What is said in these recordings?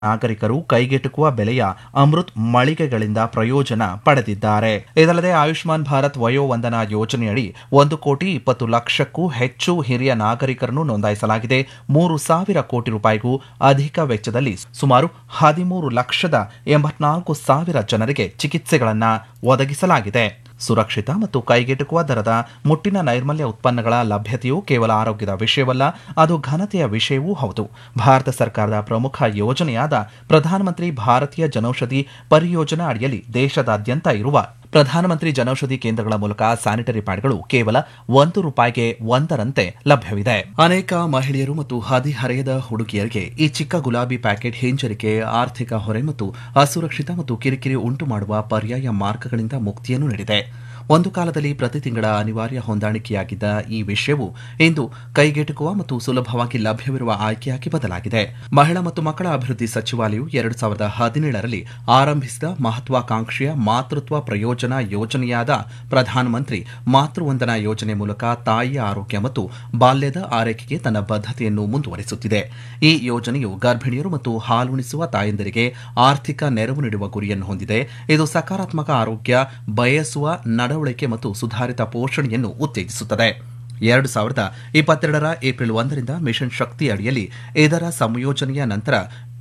ನಾಗರಿಕರು ಕೈಗೆಟುಕುವ ಬೆಲೆಯ ಅಮೃತ್ ಮಳಿಗೆಗಳಿಂದ ಪ್ರಯೋಜನ ಪಡೆದಿದ್ದಾರೆ ಇದಲ್ಲದೆ ಆಯುಷ್ಮಾನ್ ಭಾರತ್ ವಯೋವಂದನಾ ಯೋಜನೆಯಡಿ ಒಂದು ಕೋಟಿ ಇಪ್ಪತ್ತು ಲಕ್ಷಕ್ಕೂ ಹೆಚ್ಚು ಹಿರಿಯ ನಾಗರಿಕರನ್ನು ನೋಂದಾಯಿಸಲಾಗಿದೆ ಮೂರು ಸಾವಿರ ಕೋಟಿ ರೂಪಾಯಿಗೂ ಅಧಿಕ ವೆಚ್ಚದಲ್ಲಿ ಸುಮಾರು ಹದಿಮೂರು ಲಕ್ಷದ ಎಂಬತ್ನಾಲ್ಕು ಸಾವಿರ ಜನರಿಗೆ ಚಿಕಿತ್ಸೆಗಳನ್ನು ಒದಗಿಸಲಾಗಿದೆ ಸುರಕ್ಷಿತ ಮತ್ತು ಕೈಗೆಟುಕುವ ದರದ ಮುಟ್ಟಿನ ನೈರ್ಮಲ್ಯ ಉತ್ಪನ್ನಗಳ ಲಭ್ಯತೆಯು ಕೇವಲ ಆರೋಗ್ಯದ ವಿಷಯವಲ್ಲ ಅದು ಘನತೆಯ ವಿಷಯವೂ ಹೌದು ಭಾರತ ಸರ್ಕಾರದ ಪ್ರಮುಖ ಯೋಜನೆಯಾದ ಪ್ರಧಾನಮಂತ್ರಿ ಭಾರತೀಯ ಜನೌಷಧಿ ಪರಿಯೋಜನಾ ಅಡಿಯಲ್ಲಿ ದೇಶದಾದ್ಯಂತ ಇರುವ ಪ್ರಧಾನಮಂತ್ರಿ ಜನೌಷಧಿ ಕೇಂದ್ರಗಳ ಮೂಲಕ ಸ್ಯಾನಿಟರಿ ಪ್ಯಾಡ್ಗಳು ಕೇವಲ ಒಂದು ರೂಪಾಯಿಗೆ ಒಂದರಂತೆ ಲಭ್ಯವಿದೆ ಅನೇಕ ಮಹಿಳೆಯರು ಮತ್ತು ಹದಿಹರೆಯದ ಹುಡುಗಿಯರಿಗೆ ಈ ಚಿಕ್ಕ ಗುಲಾಬಿ ಪ್ಯಾಕೆಟ್ ಹಿಂಜರಿಕೆ ಆರ್ಥಿಕ ಹೊರೆ ಮತ್ತು ಅಸುರಕ್ಷಿತ ಮತ್ತು ಕಿರಿಕಿರಿ ಉಂಟು ಮಾಡುವ ಪರ್ಯಾಯ ಮಾರ್ಗಗಳಿಂದ ಮುಕ್ತಿಯನ್ನು ನೀಡಿದೆ ಒಂದು ಕಾಲದಲ್ಲಿ ಪ್ರತಿ ತಿಂಗಳ ಅನಿವಾರ್ಯ ಹೊಂದಾಣಿಕೆಯಾಗಿದ್ದ ಈ ವಿಷಯವು ಇಂದು ಕೈಗೆಟುಕುವ ಮತ್ತು ಸುಲಭವಾಗಿ ಲಭ್ಯವಿರುವ ಆಯ್ಕೆಯಾಗಿ ಬದಲಾಗಿದೆ ಮಹಿಳಾ ಮತ್ತು ಮಕ್ಕಳ ಅಭಿವೃದ್ಧಿ ಸಚಿವಾಲಯವು ಎರಡು ಸಾವಿರದ ಹದಿನೇಳರಲ್ಲಿ ಆರಂಭಿಸಿದ ಮಹತ್ವಾಕಾಂಕ್ಷೆಯ ಮಾತೃತ್ವ ಪ್ರಯೋಜನ ಯೋಜನೆಯಾದ ಪ್ರಧಾನಮಂತ್ರಿ ಮಾತೃವಂದನಾ ಯೋಜನೆ ಮೂಲಕ ತಾಯಿಯ ಆರೋಗ್ಯ ಮತ್ತು ಬಾಲ್ಯದ ಆರೈಕೆಗೆ ತನ್ನ ಬದ್ಧತೆಯನ್ನು ಮುಂದುವರಿಸುತ್ತಿದೆ ಈ ಯೋಜನೆಯು ಗರ್ಭಿಣಿಯರು ಮತ್ತು ಹಾಲುಣಿಸುವ ತಾಯಂದಿರಿಗೆ ಆರ್ಥಿಕ ನೆರವು ನೀಡುವ ಗುರಿಯನ್ನು ಹೊಂದಿದೆ ಇದು ಸಕಾರಾತ್ಮಕ ಆರೋಗ್ಯ ಬಯಸುವ ನಡವಳಿಕೆ ಮತ್ತು ಸುಧಾರಿತ ಪೋಷಣೆಯನ್ನು ಉತ್ತೇಜಿಸುತ್ತದೆ ಎರಡು ಸಾವಿರದ ಇಪ್ಪತ್ತೆರಡರ ಏಪ್ರಿಲ್ ಒಂದರಿಂದ ಮಿಷನ್ ಶಕ್ತಿ ಅಡಿಯಲ್ಲಿ ಇದರ ಸಂಯೋಜನೆಯ ನಂತರ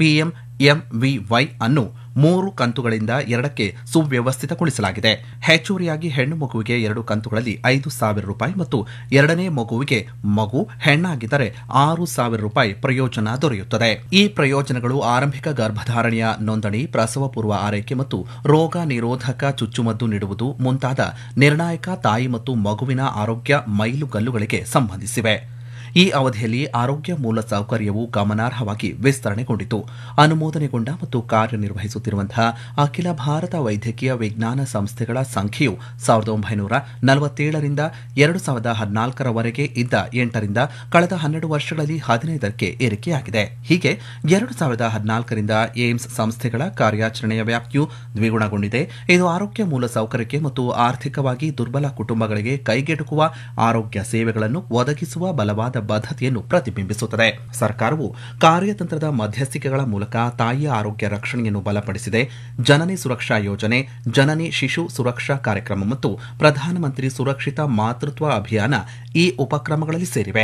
ಪಿಎಂಎಂವಿವೈ ಅನ್ನು ಮೂರು ಕಂತುಗಳಿಂದ ಎರಡಕ್ಕೆ ಸುವ್ಯವಸ್ಥಿತಗೊಳಿಸಲಾಗಿದೆ ಹೆಚ್ಚುವರಿಯಾಗಿ ಹೆಣ್ಣು ಮಗುವಿಗೆ ಎರಡು ಕಂತುಗಳಲ್ಲಿ ಐದು ಸಾವಿರ ರೂಪಾಯಿ ಮತ್ತು ಎರಡನೇ ಮಗುವಿಗೆ ಮಗು ಹೆಣ್ಣಾಗಿದ್ದರೆ ಆರು ಸಾವಿರ ರೂಪಾಯಿ ಪ್ರಯೋಜನ ದೊರೆಯುತ್ತದೆ ಈ ಪ್ರಯೋಜನಗಳು ಆರಂಭಿಕ ಗರ್ಭಧಾರಣೆಯ ನೋಂದಣಿ ಪ್ರಸವ ಪೂರ್ವ ಆರೈಕೆ ಮತ್ತು ರೋಗ ನಿರೋಧಕ ಚುಚ್ಚುಮದ್ದು ನೀಡುವುದು ಮುಂತಾದ ನಿರ್ಣಾಯಕ ತಾಯಿ ಮತ್ತು ಮಗುವಿನ ಆರೋಗ್ಯ ಮೈಲುಗಲ್ಲುಗಳಿಗೆ ಸಂಬಂಧಿಸಿವೆ ಈ ಅವಧಿಯಲ್ಲಿ ಆರೋಗ್ಯ ಮೂಲ ಸೌಕರ್ಯವು ಗಮನಾರ್ಹವಾಗಿ ವಿಸ್ತರಣೆಗೊಂಡಿತು ಅನುಮೋದನೆಗೊಂಡ ಮತ್ತು ಕಾರ್ಯನಿರ್ವಹಿಸುತ್ತಿರುವಂತಹ ಅಖಿಲ ಭಾರತ ವೈದ್ಯಕೀಯ ವಿಜ್ಞಾನ ಸಂಸ್ಥೆಗಳ ಸಂಖ್ಯೆಯು ಸಾವಿರದ ಒಂಬೈನೂರ ನಲವತ್ತೇಳರಿಂದ ಎರಡು ಸಾವಿರದ ಹದಿನಾಲ್ಕರವರೆಗೆ ಇದ್ದ ಎಂಟರಿಂದ ಕಳೆದ ಹನ್ನೆರಡು ವರ್ಷಗಳಲ್ಲಿ ಹದಿನೈದಕ್ಕೆ ಏರಿಕೆಯಾಗಿದೆ ಹೀಗೆ ಎರಡು ಸಾವಿರದ ಹದಿನಾಲ್ಕರಿಂದ ಏಮ್ಸ್ ಸಂಸ್ಥೆಗಳ ಕಾರ್ಯಾಚರಣೆಯ ವ್ಯಾಪ್ತಿಯು ದ್ವಿಗುಣಗೊಂಡಿದೆ ಇದು ಆರೋಗ್ಯ ಮೂಲ ಸೌಕರ್ಯಕ್ಕೆ ಮತ್ತು ಆರ್ಥಿಕವಾಗಿ ದುರ್ಬಲ ಕುಟುಂಬಗಳಿಗೆ ಕೈಗೆಟುಕುವ ಆರೋಗ್ಯ ಸೇವೆಗಳನ್ನು ಒದಗಿಸುವ ಬಲವಾದ ಬದ್ಧತೆಯನ್ನು ಪ್ರತಿಬಿಂಬಿಸುತ್ತದೆ ಸರ್ಕಾರವು ಕಾರ್ಯತಂತ್ರದ ಮಧ್ಯಸ್ಥಿಕೆಗಳ ಮೂಲಕ ತಾಯಿಯ ಆರೋಗ್ಯ ರಕ್ಷಣೆಯನ್ನು ಬಲಪಡಿಸಿದೆ ಜನನಿ ಸುರಕ್ಷಾ ಯೋಜನೆ ಜನನಿ ಶಿಶು ಸುರಕ್ಷಾ ಕಾರ್ಯಕ್ರಮ ಮತ್ತು ಪ್ರಧಾನಮಂತ್ರಿ ಸುರಕ್ಷಿತ ಮಾತೃತ್ವ ಅಭಿಯಾನ ಈ ಉಪಕ್ರಮಗಳಲ್ಲಿ ಸೇರಿವೆ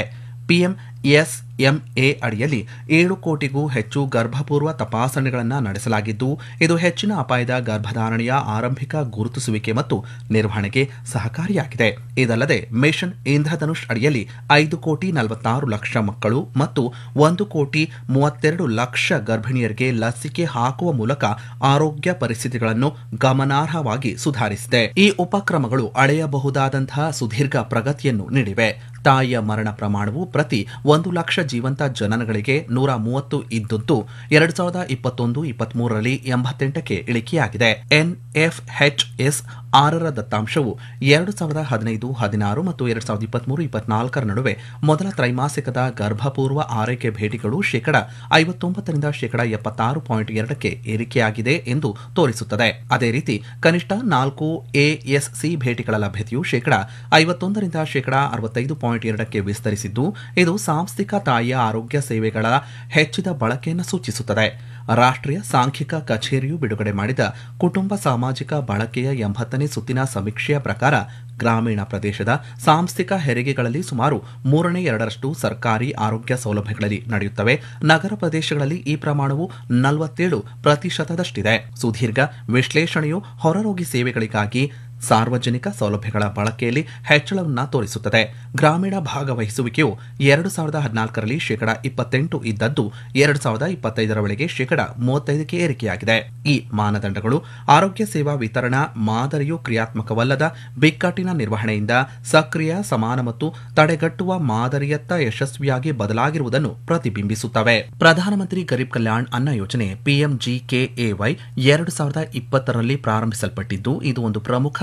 ಪಿಎಂಎಸ್ಎಂಎ ಅಡಿಯಲ್ಲಿ ಏಳು ಕೋಟಿಗೂ ಹೆಚ್ಚು ಗರ್ಭಪೂರ್ವ ತಪಾಸಣೆಗಳನ್ನು ನಡೆಸಲಾಗಿದ್ದು ಇದು ಹೆಚ್ಚಿನ ಅಪಾಯದ ಗರ್ಭಧಾರಣೆಯ ಆರಂಭಿಕ ಗುರುತಿಸುವಿಕೆ ಮತ್ತು ನಿರ್ವಹಣೆಗೆ ಸಹಕಾರಿಯಾಗಿದೆ ಇದಲ್ಲದೆ ಮಿಷನ್ ಇಂದ್ರಧನುಷ್ ಅಡಿಯಲ್ಲಿ ಐದು ಕೋಟಿ ನಲವತ್ತಾರು ಲಕ್ಷ ಮಕ್ಕಳು ಮತ್ತು ಒಂದು ಕೋಟಿ ಮೂವತ್ತೆರಡು ಲಕ್ಷ ಗರ್ಭಿಣಿಯರಿಗೆ ಲಸಿಕೆ ಹಾಕುವ ಮೂಲಕ ಆರೋಗ್ಯ ಪರಿಸ್ಥಿತಿಗಳನ್ನು ಗಮನಾರ್ಹವಾಗಿ ಸುಧಾರಿಸಿದೆ ಈ ಉಪಕ್ರಮಗಳು ಅಳೆಯಬಹುದಾದಂತಹ ಸುದೀರ್ಘ ಪ್ರಗತಿಯನ್ನು ನೀಡಿವೆ ತಾಯಿಯ ಮರಣ ಪ್ರಮಾಣವು ಪ್ರತಿ ಒಂದು ಲಕ್ಷ ಜೀವಂತ ಜನನಗಳಿಗೆ ನೂರ ಮೂವತ್ತು ಇದ್ದದ್ದು ಎರಡು ಸಾವಿರದ ಇಪ್ಪತ್ತೊಂದು ಇಪ್ಪತ್ಮೂರರಲ್ಲಿ ಎಂಬತ್ತೆಂಟಕ್ಕೆ ಇಳಿಕೆಯಾಗಿದೆ ಎನ್ಎಫ್ಎಚ್ಎಸ್ ಆರರ ದತ್ತಾಂಶವು ಎರಡು ಸಾವಿರದ ಹದಿನೈದು ಹದಿನಾರು ಮತ್ತು ಎರಡು ಸಾವಿರದ ಇಪ್ಪತ್ಮೂರು ಇಪ್ಪತ್ನಾಲ್ಕರ ನಡುವೆ ಮೊದಲ ತ್ರೈಮಾಸಿಕದ ಗರ್ಭಪೂರ್ವ ಆರೈಕೆ ಭೇಟಿಗಳು ಶೇಕಡ ಐವತ್ತೊಂಬತ್ತರಿಂದ ಶೇಕಡ ಎಪ್ಪತ್ತಾರು ಪಾಯಿಂಟ್ ಎರಡಕ್ಕೆ ಏರಿಕೆಯಾಗಿದೆ ಎಂದು ತೋರಿಸುತ್ತದೆ ಅದೇ ರೀತಿ ಕನಿಷ್ಠ ನಾಲ್ಕು ಎಎಸ್ಸಿ ಭೇಟಿಗಳ ಲಭ್ಯತೆಯು ಶೇಕಡ ಐವತ್ತೊಂದರಿಂದ ಶೇಕಡ ಅರವತ್ತೈದು ಪಾಯಿಂಟ್ ಎರಡಕ್ಕೆ ವಿಸ್ತರಿಸಿದ್ದು ಇದು ಸಾಂಸ್ಥಿಕ ತಾಯಿಯ ಆರೋಗ್ಯ ಸೇವೆಗಳ ಹೆಚ್ಚಿದ ಬಳಕೆಯನ್ನು ಸೂಚಿಸುತ್ತದೆ ರಾಷ್ಟ್ರೀಯ ಸಾಂಖ್ಯಿಕ ಕಚೇರಿಯು ಬಿಡುಗಡೆ ಮಾಡಿದ ಕುಟುಂಬ ಸಾಮಾಜಿಕ ಬಳಕೆಯ ಎಂಬತ್ತನೇ ಸುತ್ತಿನ ಸಮೀಕ್ಷೆಯ ಪ್ರಕಾರ ಗ್ರಾಮೀಣ ಪ್ರದೇಶದ ಸಾಂಸ್ಥಿಕ ಹೆರಿಗೆಗಳಲ್ಲಿ ಸುಮಾರು ಮೂರನೇ ಎರಡರಷ್ಟು ಸರ್ಕಾರಿ ಆರೋಗ್ಯ ಸೌಲಭ್ಯಗಳಲ್ಲಿ ನಡೆಯುತ್ತವೆ ನಗರ ಪ್ರದೇಶಗಳಲ್ಲಿ ಈ ಪ್ರಮಾಣವು ನಲವತ್ತೇಳು ಪ್ರತಿಶತದಷ್ಟಿದೆ ಸುದೀರ್ಘ ವಿಶ್ಲೇಷಣೆಯು ಹೊರರೋಗಿ ಸೇವೆಗಳಿಗಾಗಿ ಸಾರ್ವಜನಿಕ ಸೌಲಭ್ಯಗಳ ಬಳಕೆಯಲ್ಲಿ ಹೆಚ್ಚಳವನ್ನು ತೋರಿಸುತ್ತದೆ ಗ್ರಾಮೀಣ ಭಾಗವಹಿಸುವಿಕೆಯು ಎರಡು ಸಾವಿರದ ಹದಿನಾಲ್ಕರಲ್ಲಿ ಶೇಕಡ ಇಪ್ಪತ್ತೆಂಟು ಇದ್ದದ್ದು ಎರಡು ಸಾವಿರದ ಇಪ್ಪತ್ತೈದರ ವೇಳೆಗೆ ಶೇಕಡ ಮೂವತ್ತೈದಕ್ಕೆ ಏರಿಕೆಯಾಗಿದೆ ಈ ಮಾನದಂಡಗಳು ಆರೋಗ್ಯ ಸೇವಾ ವಿತರಣಾ ಮಾದರಿಯು ಕ್ರಿಯಾತ್ಮಕವಲ್ಲದ ಬಿಕ್ಕಟ್ಟಿನ ನಿರ್ವಹಣೆಯಿಂದ ಸಕ್ರಿಯ ಸಮಾನ ಮತ್ತು ತಡೆಗಟ್ಟುವ ಮಾದರಿಯತ್ತ ಯಶಸ್ವಿಯಾಗಿ ಬದಲಾಗಿರುವುದನ್ನು ಪ್ರತಿಬಿಂಬಿಸುತ್ತವೆ ಪ್ರಧಾನಮಂತ್ರಿ ಗರೀಬ್ ಕಲ್ಯಾಣ್ ಅನ್ನ ಯೋಜನೆ ಪಿಎಂಜಿಕೆಎವೈ ಎರಡು ಸಾವಿರದ ಇಪ್ಪತ್ತರಲ್ಲಿ ಪ್ರಾರಂಭಿಸಲ್ಪಟ್ಟಿದ್ದು ಇದು ಒಂದು ಪ್ರಮುಖ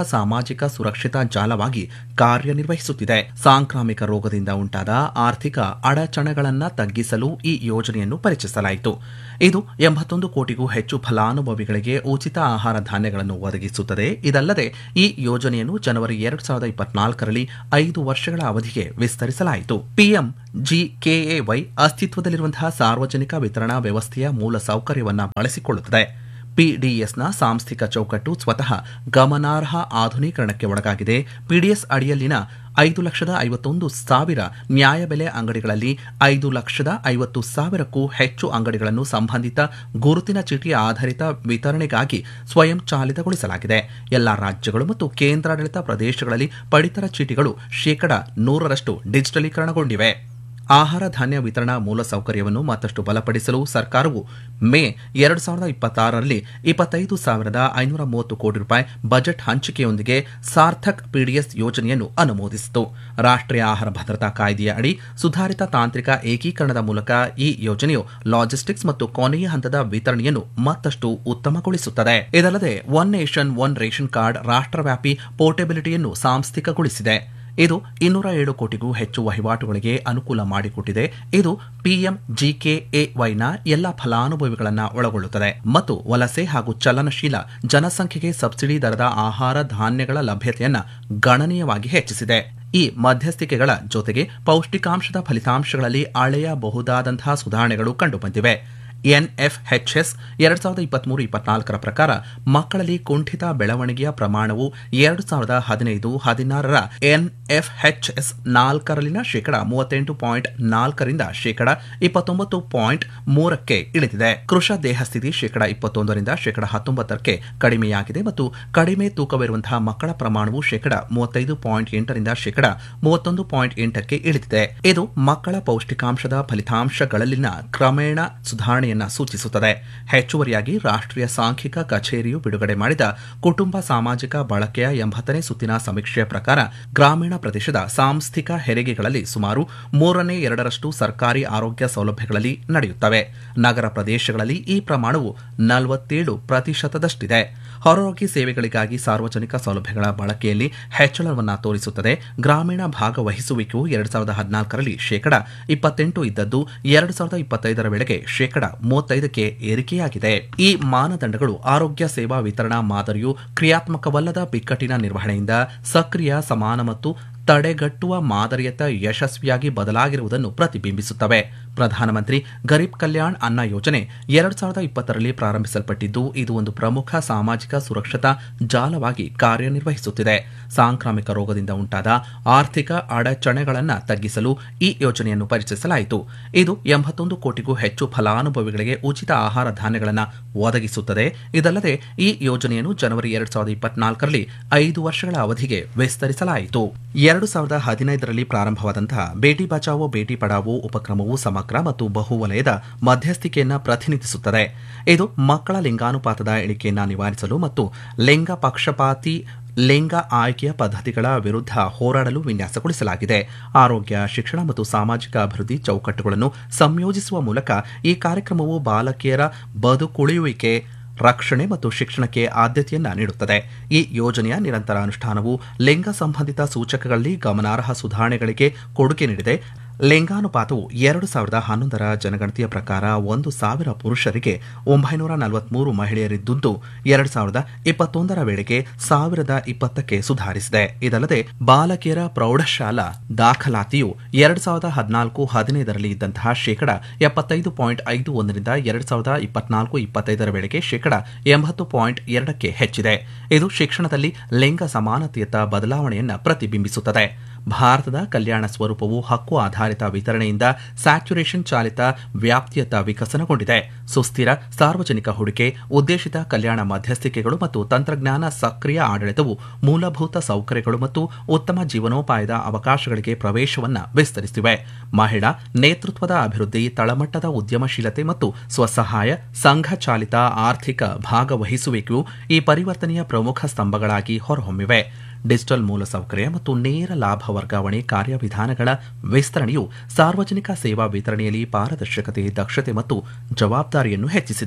ಸಾಮಾಜಿಕ ಸುರಕ್ಷತಾ ಜಾಲವಾಗಿ ಕಾರ್ಯನಿರ್ವಹಿಸುತ್ತಿದೆ ಸಾಂಕ್ರಾಮಿಕ ರೋಗದಿಂದ ಉಂಟಾದ ಆರ್ಥಿಕ ಅಡಚಣೆಗಳನ್ನು ತಗ್ಗಿಸಲು ಈ ಯೋಜನೆಯನ್ನು ಪರಿಚಯಿಸಲಾಯಿತು ಇದು ಎಂಬತ್ತೊಂದು ಕೋಟಿಗೂ ಹೆಚ್ಚು ಫಲಾನುಭವಿಗಳಿಗೆ ಉಚಿತ ಆಹಾರ ಧಾನ್ಯಗಳನ್ನು ಒದಗಿಸುತ್ತದೆ ಇದಲ್ಲದೆ ಈ ಯೋಜನೆಯನ್ನು ಜನವರಿ ಎರಡು ಸಾವಿರದ ಇಪ್ಪತ್ನಾಲ್ಕರಲ್ಲಿ ಐದು ವರ್ಷಗಳ ಅವಧಿಗೆ ವಿಸ್ತರಿಸಲಾಯಿತು ಪಿಎಂ ಜಿಕೆಎವೈ ಅಸ್ತಿತ್ವದಲ್ಲಿರುವಂತಹ ಸಾರ್ವಜನಿಕ ವಿತರಣಾ ವ್ಯವಸ್ಥೆಯ ಮೂಲ ಸೌಕರ್ಯವನ್ನು ಬಳಸಿಕೊಳ್ಳುತ್ತದೆ ಪಿಡಿಎಸ್ನ ಸಾಂಸ್ಥಿಕ ಚೌಕಟ್ಟು ಸ್ವತಃ ಗಮನಾರ್ಹ ಆಧುನೀಕರಣಕ್ಕೆ ಒಳಗಾಗಿದೆ ಪಿಡಿಎಸ್ ಅಡಿಯಲ್ಲಿನ ಐದು ಲಕ್ಷದ ಐವತ್ತೊಂದು ಸಾವಿರ ನ್ಯಾಯಬೆಲೆ ಅಂಗಡಿಗಳಲ್ಲಿ ಐದು ಲಕ್ಷದ ಐವತ್ತು ಸಾವಿರಕ್ಕೂ ಹೆಚ್ಚು ಅಂಗಡಿಗಳನ್ನು ಸಂಬಂಧಿತ ಗುರುತಿನ ಚೀಟಿ ಆಧಾರಿತ ವಿತರಣೆಗಾಗಿ ಸ್ವಯಂ ಚಾಲಿತಗೊಳಿಸಲಾಗಿದೆ ಎಲ್ಲಾ ರಾಜ್ಯಗಳು ಮತ್ತು ಕೇಂದ್ರಾಡಳಿತ ಪ್ರದೇಶಗಳಲ್ಲಿ ಪಡಿತರ ಚೀಟಿಗಳು ಶೇಕಡ ನೂರರಷ್ಟು ಡಿಜಿಟಲೀಕರಣಗೊಂಡಿವೆ ಆಹಾರ ಧಾನ್ಯ ವಿತರಣಾ ಮೂಲಸೌಕರ್ಯವನ್ನು ಮತ್ತಷ್ಟು ಬಲಪಡಿಸಲು ಸರ್ಕಾರವು ಮೇ ಎರಡು ಸಾವಿರದ ಇಪ್ಪತ್ತಾರರಲ್ಲಿ ಇಪ್ಪತ್ತೈದು ಸಾವಿರದ ಐನೂರ ಮೂವತ್ತು ಕೋಟಿ ರೂಪಾಯಿ ಬಜೆಟ್ ಹಂಚಿಕೆಯೊಂದಿಗೆ ಸಾರ್ಥಕ್ ಪಿಡಿಎಸ್ ಯೋಜನೆಯನ್ನು ಅನುಮೋದಿಸಿತು ರಾಷ್ಟ್ರೀಯ ಆಹಾರ ಭದ್ರತಾ ಕಾಯ್ದೆಯ ಅಡಿ ಸುಧಾರಿತ ತಾಂತ್ರಿಕ ಏಕೀಕರಣದ ಮೂಲಕ ಈ ಯೋಜನೆಯು ಲಾಜಿಸ್ಟಿಕ್ಸ್ ಮತ್ತು ಕೊನೆಯ ಹಂತದ ವಿತರಣೆಯನ್ನು ಮತ್ತಷ್ಟು ಉತ್ತಮಗೊಳಿಸುತ್ತದೆ ಇದಲ್ಲದೆ one nation one ration card ರಾಷ್ಟ್ರವ್ಯಾಪಿ ಪೋರ್ಟೆಬಿಲಿಟಿಯನ್ನು ಸಾಂಸ್ಥಿಕಗೊಳಿಸಿದೆ ಇದು ಇನ್ನೂರ ಏಳು ಕೋಟಿಗೂ ಹೆಚ್ಚು ವಹಿವಾಟುಗಳಿಗೆ ಅನುಕೂಲ ಮಾಡಿಕೊಟ್ಟಿದೆ ಇದು ಪಿಎಂ ಜಿಕೆಎವೈನ ಎಲ್ಲ ಫಲಾನುಭವಿಗಳನ್ನು ಒಳಗೊಳ್ಳುತ್ತದೆ ಮತ್ತು ವಲಸೆ ಹಾಗೂ ಚಲನಶೀಲ ಜನಸಂಖ್ಯೆಗೆ ಸಬ್ಸಿಡಿ ದರದ ಆಹಾರ ಧಾನ್ಯಗಳ ಲಭ್ಯತೆಯನ್ನು ಗಣನೀಯವಾಗಿ ಹೆಚ್ಚಿಸಿದೆ ಈ ಮಧ್ಯಸ್ಥಿಕೆಗಳ ಜೊತೆಗೆ ಪೌಷ್ಟಿಕಾಂಶದ ಫಲಿತಾಂಶಗಳಲ್ಲಿ ಅಳೆಯಬಹುದಾದಂತಹ ಸುಧಾರಣೆಗಳು ಕಂಡುಬಂದಿವೆ ಎನ್ಎಫ್ಎಚ್ಎಸ್ ಎರಡ್ ಸಾವಿರದ ಇಪ್ಪತ್ಮೂರು ಇಪ್ಪತ್ನಾಲ್ಕರ ಪ್ರಕಾರ ಮಕ್ಕಳಲ್ಲಿ ಕುಂಠಿತ ಬೆಳವಣಿಗೆಯ ಪ್ರಮಾಣವು ಎರಡು ಸಾವಿರದ ಹದಿನೈದು ಹದಿನಾರರ ಎನ್ಎಫ್ಎಚ್ಎಸ್ ನಾಲ್ಕರಲ್ಲಿನ ಶೇಕಡ ಮೂವತ್ತೆಂಟು ಪಾಯಿಂಟ್ ನಾಲ್ಕರಿಂದ ಶೇಕಡ ಇಪ್ಪತ್ತೊಂಬತ್ತು ಪಾಯಿಂಟ್ ಮೂರಕ್ಕೆ ಇಳಿದಿದೆ ಕೃಷ ದೇಹಸ್ಥಿತಿ ಶೇಕಡ ಇಪ್ಪತ್ತೊಂದರಿಂದ ಶೇಕಡ ಹತ್ತೊಂಬತ್ತಕ್ಕೆ ಕಡಿಮೆಯಾಗಿದೆ ಮತ್ತು ಕಡಿಮೆ ತೂಕವಿರುವಂತಹ ಮಕ್ಕಳ ಪ್ರಮಾಣವು ಶೇಕಡ ಮೂವತ್ತೈದು ಪಾಯಿಂಟ್ ಎಂಟರಿಂದ ಶೇಕಡ ಮೂವತ್ತೊಂದು ಪಾಯಿಂಟ್ ಎಂಟಕ್ಕೆ ಇಳಿದಿದೆ ಇದು ಮಕ್ಕಳ ಪೌಷ್ಟಿಕಾಂಶದ ಫಲಿತಾಂಶಗಳಲ್ಲಿನ ಕ್ರಮೇಣ ಸುಧಾರಣೆಯನ್ನ ಸೂಚಿಸುತ್ತದೆ ಹೆಚ್ಚುವರಿಯಾಗಿ ರಾಷ್ಟ್ರೀಯ ಸಾಂಖ್ಯಿಕ ಕಚೇರಿಯು ಬಿಡುಗಡೆ ಮಾಡಿದ ಕುಟುಂಬ ಸಾಮಾಜಿಕ ಬಳಕೆಯ ಎಂಬತ್ತನೇ ಸುತ್ತಿನ ಸಮೀಕ್ಷೆಯ ಪ್ರಕಾರ ಗ್ರಾಮೀಣ ಪ್ರದೇಶದ ಸಾಂಸ್ಥಿಕ ಹೆರಿಗೆಗಳಲ್ಲಿ ಸುಮಾರು ಮೂರನೇ ಎರಡರಷ್ಟು ಸರ್ಕಾರಿ ಆರೋಗ್ಯ ಸೌಲಭ್ಯಗಳಲ್ಲಿ ನಡೆಯುತ್ತವೆ ನಗರ ಪ್ರದೇಶಗಳಲ್ಲಿ ಈ ಪ್ರಮಾಣವು ನಲವತ್ತೇಳು ಪ್ರತಿಶತದಷ್ಟಿದೆ ಹೊರರೋಗಿ ಸೇವೆಗಳಿಗಾಗಿ ಸಾರ್ವಜನಿಕ ಸೌಲಭ್ಯಗಳ ಬಳಕೆಯಲ್ಲಿ ಹೆಚ್ಚಳವನ್ನು ತೋರಿಸುತ್ತದೆ ಗ್ರಾಮೀಣ ಭಾಗವಹಿಸುವಿಕೆಯು ಎರಡು ಸಾವಿರದ ಹದಿನಾಲ್ಕರಲ್ಲಿ ಶೇಕಡ ಇಪ್ಪತ್ತೆಂಟು ಇದ್ದದ್ದು ಎರಡು ಸಾವಿರದ ಇಪ್ಪತ್ತೈದರ ವೇಳೆಗೆ ಶೇಕಡ ಮೂವತ್ತೈದಕ್ಕೆ ಏರಿಕೆಯಾಗಿದೆ ಈ ಮಾನದಂಡಗಳು ಆರೋಗ್ಯ ಸೇವಾ ವಿತರಣಾ ಮಾದರಿಯು ಕ್ರಿಯಾತ್ಮಕವಲ್ಲದ ಬಿಕ್ಕಟ್ಟಿನ ನಿರ್ವಹಣೆಯಿಂದ ಸಕ್ರಿಯ ಸಮಾನ ಮತ್ತು ತಡೆಗಟ್ಟುವ ಮಾದರಿಯತ್ತ ಯಶಸ್ವಿಯಾಗಿ ಬದಲಾಗಿರುವುದನ್ನು ಪ್ರತಿಬಿಂಬಿಸುತ್ತವೆ ಪ್ರಧಾನಮಂತ್ರಿ ಗರೀಬ್ ಕಲ್ಯಾಣ್ ಅನ್ನ ಯೋಜನೆ ಎರಡ್ ಸಾವಿರದ ಇಪ್ಪತ್ತರಲ್ಲಿ ಪ್ರಾರಂಭಿಸಲ್ಪಟ್ಟಿದ್ದು ಇದು ಒಂದು ಪ್ರಮುಖ ಸಾಮಾಜಿಕ ಸುರಕ್ಷತಾ ಜಾಲವಾಗಿ ಕಾರ್ಯನಿರ್ವಹಿಸುತ್ತಿದೆ ಸಾಂಕ್ರಾಮಿಕ ರೋಗದಿಂದ ಉಂಟಾದ ಆರ್ಥಿಕ ಅಡಚಣೆಗಳನ್ನು ತಗ್ಗಿಸಲು ಈ ಯೋಜನೆಯನ್ನು ಪರಿಚಯಿಸಲಾಯಿತು ಇದು ಎಂಬತ್ತೊಂದು ಕೋಟಿಗೂ ಹೆಚ್ಚು ಫಲಾನುಭವಿಗಳಿಗೆ ಉಚಿತ ಆಹಾರ ಧಾನ್ಯಗಳನ್ನು ಒದಗಿಸುತ್ತದೆ ಇದಲ್ಲದೆ ಈ ಯೋಜನೆಯನ್ನು ಜನವರಿ ಎರಡ್ ಸಾವಿರದ ಇಪ್ಪತ್ನಾಲ್ಕರಲ್ಲಿ ಐದು ವರ್ಷಗಳ ಅವಧಿಗೆ ವಿಸ್ತರಿಸಲಾಯಿತು ಎರಡು ಸಾವಿರದ ಹದಿನೈದರಲ್ಲಿ ಪ್ರಾರಂಭವಾದಂತಹ ಬೇಟಿ ಬಚಾವೋ ಬೇಟಿ ಪಡಾವೋ ಉಪಕ್ರಮವು ಸಮಗ್ರ ಮತ್ತು ಬಹುವಲಯದ ಮಧ್ಯಸ್ಥಿಕೆಯನ್ನು ಪ್ರತಿನಿಧಿಸುತ್ತದೆ ಇದು ಮಕ್ಕಳ ಲಿಂಗಾನುಪಾತದ ಇಳಿಕೆಯನ್ನು ನಿವಾರಿಸಲು ಮತ್ತು ಲಿಂಗ ಪಕ್ಷಪಾತಿ ಲಿಂಗ ಆಯ್ಕೆಯ ಪದ್ಧತಿಗಳ ವಿರುದ್ಧ ಹೋರಾಡಲು ವಿನ್ಯಾಸಗೊಳಿಸಲಾಗಿದೆ ಆರೋಗ್ಯ ಶಿಕ್ಷಣ ಮತ್ತು ಸಾಮಾಜಿಕ ಅಭಿವೃದ್ಧಿ ಚೌಕಟ್ಟುಗಳನ್ನು ಸಂಯೋಜಿಸುವ ಮೂಲಕ ಈ ಕಾರ್ಯಕ್ರಮವು ಬಾಲಕಿಯರ ಬದುಕುಳಿಯುವಿಕೆ ರಕ್ಷಣೆ ಮತ್ತು ಶಿಕ್ಷಣಕ್ಕೆ ಆದ್ಯತೆಯನ್ನ ನೀಡುತ್ತದೆ ಈ ಯೋಜನೆಯ ನಿರಂತರ ಅನುಷ್ಠಾನವು ಲಿಂಗ ಸಂಬಂಧಿತ ಸೂಚಕಗಳಲ್ಲಿ ಗಮನಾರ್ಹ ಸುಧಾರಣೆಗಳಿಗೆ ಕೊಡುಗೆ ನೀಡಿದೆ ಲಿಂಗಾನುಪಾತವು ಎರಡು ಸಾವಿರದ ಹನ್ನೊಂದರ ಜನಗಣತಿಯ ಪ್ರಕಾರ ಒಂದು ಸಾವಿರ ಪುರುಷರಿಗೆ ಒಂಬೈನೂರ ನಲವತ್ಮೂರು ಮಹಿಳೆಯರಿದ್ದುದ್ದು ಎರಡು ಸಾವಿರದ ಇಪ್ಪತ್ತೊಂದರ ವೇಳೆಗೆ ಸಾವಿರದ ಇಪ್ಪತ್ತಕ್ಕೆ ಸುಧಾರಿಸಿದೆ ಇದಲ್ಲದೆ ಬಾಲಕಿಯರ ಪ್ರೌಢಶಾಲಾ ದಾಖಲಾತಿಯು ಎರಡು ಸಾವಿರದ ಹದಿನಾಲ್ಕು ಹದಿನೈದರಲ್ಲಿ ಇದ್ದಂತಹ ಶೇಕಡ ಎಪ್ಪತ್ತೈದು ಪಾಯಿಂಟ್ ಐದು ಒಂದರಿಂದ ಎರಡು ಸಾವಿರದ ಇಪ್ಪತ್ನಾಲ್ಕು ಇಪ್ಪತ್ತೈದರ ವೇಳೆಗೆ ಶೇಕಡ ಎಂಬತ್ತು ಪಾಯಿಂಟ್ ಎರಡಕ್ಕೆ ಹೆಚ್ಚಿದೆ ಇದು ಶಿಕ್ಷಣದಲ್ಲಿ ಲಿಂಗ ಸಮಾನತೆಯತ್ತ ಬದಲಾವಣೆಯನ್ನು ಪ್ರತಿಬಿಂಬಿಸುತ್ತದೆ ಭಾರತದ ಕಲ್ಯಾಣ ಸ್ವರೂಪವು ಹಕ್ಕು ಆಧಾರಿತ ವಿತರಣೆಯಿಂದ ಸ್ಯಾಚುರೇಷನ್ ಚಾಲಿತ ವ್ಯಾಪ್ತಿಯತ್ತ ವಿಕಸನಗೊಂಡಿದೆ ಸುಸ್ಥಿರ ಸಾರ್ವಜನಿಕ ಹೂಡಿಕೆ ಉದ್ದೇಶಿತ ಕಲ್ಯಾಣ ಮಧ್ಯಸ್ಥಿಕೆಗಳು ಮತ್ತು ತಂತ್ರಜ್ಞಾನ ಸಕ್ರಿಯ ಆಡಳಿತವು ಮೂಲಭೂತ ಸೌಕರ್ಯಗಳು ಮತ್ತು ಉತ್ತಮ ಜೀವನೋಪಾಯದ ಅವಕಾಶಗಳಿಗೆ ಪ್ರವೇಶವನ್ನು ವಿಸ್ತರಿಸಿವೆ ಮಹಿಳಾ ನೇತೃತ್ವದ ಅಭಿವೃದ್ಧಿ ತಳಮಟ್ಟದ ಉದ್ಯಮಶೀಲತೆ ಮತ್ತು ಸ್ವಸಹಾಯ ಸಂಘ ಚಾಲಿತ ಆರ್ಥಿಕ ಭಾಗವಹಿಸುವಿಕೆಯು ಈ ಪರಿವರ್ತನೆಯ ಪ್ರಮುಖ ಸ್ತಂಭಗಳಾಗಿ ಹೊರಹೊಮ್ಮಿವೆ ಡಿಜಿಟಲ್ ಮೂಲಸೌಕರ್ಯ ಮತ್ತು ನೇರ ಲಾಭ ವರ್ಗಾವಣೆ ಕಾರ್ಯವಿಧಾನಗಳ ವಿಸ್ತರಣೆಯು ಸಾರ್ವಜನಿಕ ಸೇವಾ ವಿತರಣೆಯಲ್ಲಿ ಪಾರದರ್ಶಕತೆ ದಕ್ಷತೆ ಮತ್ತು ಜವಾಬ್ದಾರಿಯನ್ನು ಹೆಚ್ಚಿಸಿದೆ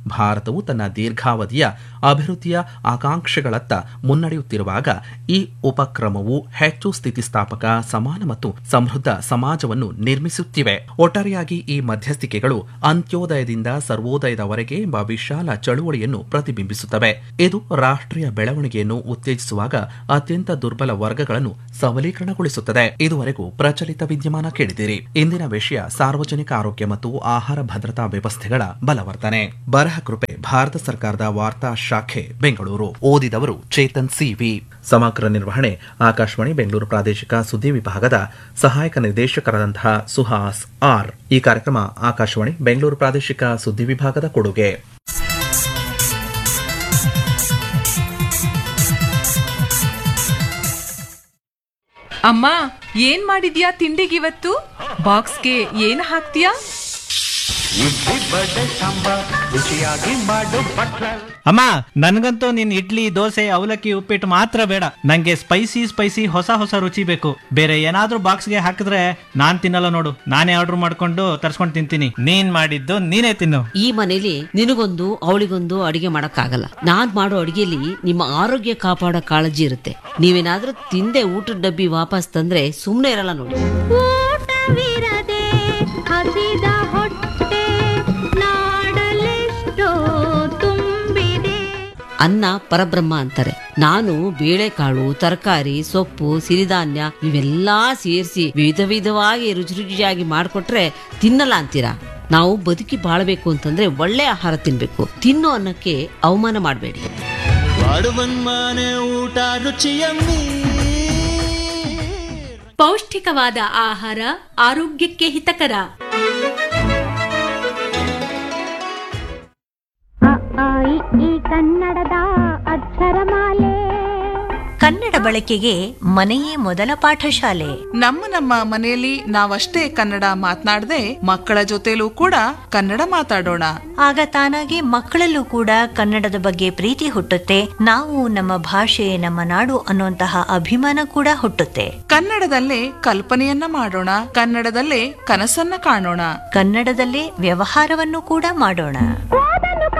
ಭಾರತವು ತನ್ನ ದೀರ್ಘಾವಧಿಯ ಅಭಿವೃದ್ಧಿಯ ಆಕಾಂಕ್ಷೆಗಳತ್ತ ಮುನ್ನಡೆಯುತ್ತಿರುವಾಗ ಈ ಉಪಕ್ರಮವು ಹೆಚ್ಚು ಸ್ಥಿತಿಸ್ಥಾಪಕ ಸಮಾನ ಮತ್ತು ಸಮೃದ್ಧ ಸಮಾಜವನ್ನು ನಿರ್ಮಿಸುತ್ತಿವೆ ಒಟ್ಟಾರೆಯಾಗಿ ಈ ಮಧ್ಯಸ್ಥಿಕೆಗಳು ಅಂತ್ಯೋದಯದಿಂದ ಸರ್ವೋದಯದವರೆಗೆ ಎಂಬ ವಿಶಾಲ ಚಳುವಳಿಯನ್ನು ಪ್ರತಿಬಿಂಬಿಸುತ್ತವೆ ಇದು ರಾಷ್ಟ್ರೀಯ ಬೆಳವಣಿಗೆಯನ್ನು ಉತ್ತೇಜಿಸುವಾಗ ಅತ್ಯಂತ ದುರ್ಬಲ ವರ್ಗಗಳನ್ನು ಸಬಲೀಕರಣಗೊಳಿಸುತ್ತದೆ ಇದುವರೆಗೂ ಪ್ರಚಲಿತ ವಿದ್ಯಮಾನ ಕೇಳಿದಿರಿ ಇಂದಿನ ವಿಷಯ ಸಾರ್ವಜನಿಕ ಆರೋಗ್ಯ ಮತ್ತು ಆಹಾರ ಭದ್ರತಾ ವ್ಯವಸ್ಥೆಗಳ ಬಲವರ್ಧನೆ ಬರಹ ಕೃಪೆ ಭಾರತ ಸರ್ಕಾರದ ವಾರ್ತಾ ಶಾಖೆ ಬೆಂಗಳೂರು ಓದಿದವರು ಚೇತನ್ ಸಿವಿ ಸಮಗ್ರ ನಿರ್ವಹಣೆ ಆಕಾಶವಾಣಿ ಬೆಂಗಳೂರು ಪ್ರಾದೇಶಿಕ ಸುದ್ದಿ ವಿಭಾಗದ ಸಹಾಯಕ ನಿರ್ದೇಶಕರಾದಂತಹ ಸುಹಾಸ್ ಆರ್ ಈ ಕಾರ್ಯಕ್ರಮ ಆಕಾಶವಾಣಿ ಬೆಂಗಳೂರು ಪ್ರಾದೇಶಿಕ ಸುದ್ದಿ ವಿಭಾಗದ ಕೊಡುಗೆ ಅಮ್ಮ ಏನ್ ಮಾಡಿದ್ಯಾ ತಿಂಡಿಗಿವತ್ತು ಬಾಕ್ಸ್ಗೆ ಏನ್ ಹಾಕ್ತೀಯಾ ಇಡ್ಲಿ ಬಡೆ ಸಾಂಬಾರ್ ರುಚಿಯಾಗಿ ಮಾಡು ಬಟ್ಲ ಅಮ್ಮ ನನ್ಗಂತೂ ನಿನ್ ಇಡ್ಲಿ ದೋಸೆ ಅವಲಕ್ಕಿ ಉಪ್ಪಿಟ್ಟು ಮಾತ್ರ ಬೇಡ ನಂಗೆ ಸ್ಪೈಸಿ ಸ್ಪೈಸಿ ಹೊಸ ಹೊಸ ರುಚಿ ಬೇಕು ಬೇರೆ ಏನಾದ್ರೂ ಬಾಕ್ಸ್ಗೆ ಹಾಕಿದ್ರೆ ನಾನ್ ತಿನ್ನಲ್ಲ ನೋಡು ನಾನೇ ಆರ್ಡರ್ ಮಾಡ್ಕೊಂಡು ತರ್ಸ್ಕೊಂಡು ತಿಂತೀನಿ ನೀನ್ ಮಾಡಿದ್ದು ನೀನೇ ತಿನ್ನು ಈ ಮನೇಲಿ ನಿನಗೊಂದು ಅವಳಿಗೊಂದು ಅಡಿಗೆ ಮಾಡಕ್ಕಾಗಲ್ಲ ನಾನ್ ಮಾಡೋ ಅಡಿಗೆಲಿ ನಿಮ್ಮ ಆರೋಗ್ಯ ಕಾಪಾಡೋ ಕಾಳಜಿ ಇರುತ್ತೆ ನೀವೇನಾದ್ರೂ ತಿಂದೆ ಊಟದ ಡಬ್ಬಿ ವಾಪಸ್ ತಂದ್ರೆ ಸುಮ್ನೆ ಇರಲ್ಲ ನೋಡಿ ಊಟವಿರದೆ ಹಸಿದ ಹೊಟ್ಟೆ ನಾಡಲೆಷ್ಟೋ ತುಂಬಿದೆ ಅನ್ನ ಪರಬ್ರಹ್ಮ ಅಂತಾರೆ ನಾನು ಬೇಳೆಕಾಳು ತರಕಾರಿ ಸೊಪ್ಪು ಸಿರಿಧಾನ್ಯ ಇವೆಲ್ಲಾ ಸೇರಿಸಿ ವಿಧ ವಿಧವಾಗಿ ರುಚಿ ರುಚಿಯಾಗಿ ಮಾಡಿಕೊಟ್ರೆ ತಿನ್ನಲ್ಲ ಅಂತೀರಾ ನಾವು ಬದುಕಿ ಬಾಳ್ಬೇಕು ಅಂತಂದ್ರೆ ಒಳ್ಳೆ ಆಹಾರ ತಿನ್ಬೇಕು ತಿನ್ನೋ ಅನ್ನಕ್ಕೆ ಅವಮಾನ ಮಾಡಬೇಡಿ ಊಟ ರುಚಿಯಮ್ಮಿ ಪೌಷ್ಟಿಕವಾದ ಆಹಾರ ಆರೋಗ್ಯಕ್ಕೆ ಹಿತಕರ ಈ ಕನ್ನಡದ ಅಕ್ಷರಮಾಲೆ ಕನ್ನಡ ಬಳಕೆಗೆ ಮನೆಯೇ ಮೊದಲ ಪಾಠಶಾಲೆ ನಮ್ಮ ನಮ್ಮ ಮನೆಯಲ್ಲಿ ನಾವಷ್ಟೇ ಕನ್ನಡ ಮಾತನಾಡದೆ ಮಕ್ಕಳ ಜೊತೆಲೂ ಕೂಡ ಕನ್ನಡ ಮಾತಾಡೋಣ ಆಗ ತಾನಾಗಿ ಮಕ್ಕಳಲ್ಲೂ ಕೂಡ ಕನ್ನಡದ ಬಗ್ಗೆ ಪ್ರೀತಿ ಹುಟ್ಟುತ್ತೆ ನಾವು ನಮ್ಮ ಭಾಷೆ ನಮ್ಮ ನಾಡು ಅನ್ನುವಂತಹ ಅಭಿಮಾನ ಕೂಡ ಹುಟ್ಟುತ್ತೆ ಕನ್ನಡದಲ್ಲೇ ಕಲ್ಪನೆಯನ್ನ ಮಾಡೋಣ ಕನ್ನಡದಲ್ಲೇ ಕನಸನ್ನ ಕಾಣೋಣ ಕನ್ನಡದಲ್ಲೇ ವ್ಯವಹಾರವನ್ನು ಕೂಡ ಮಾಡೋಣ ಓದ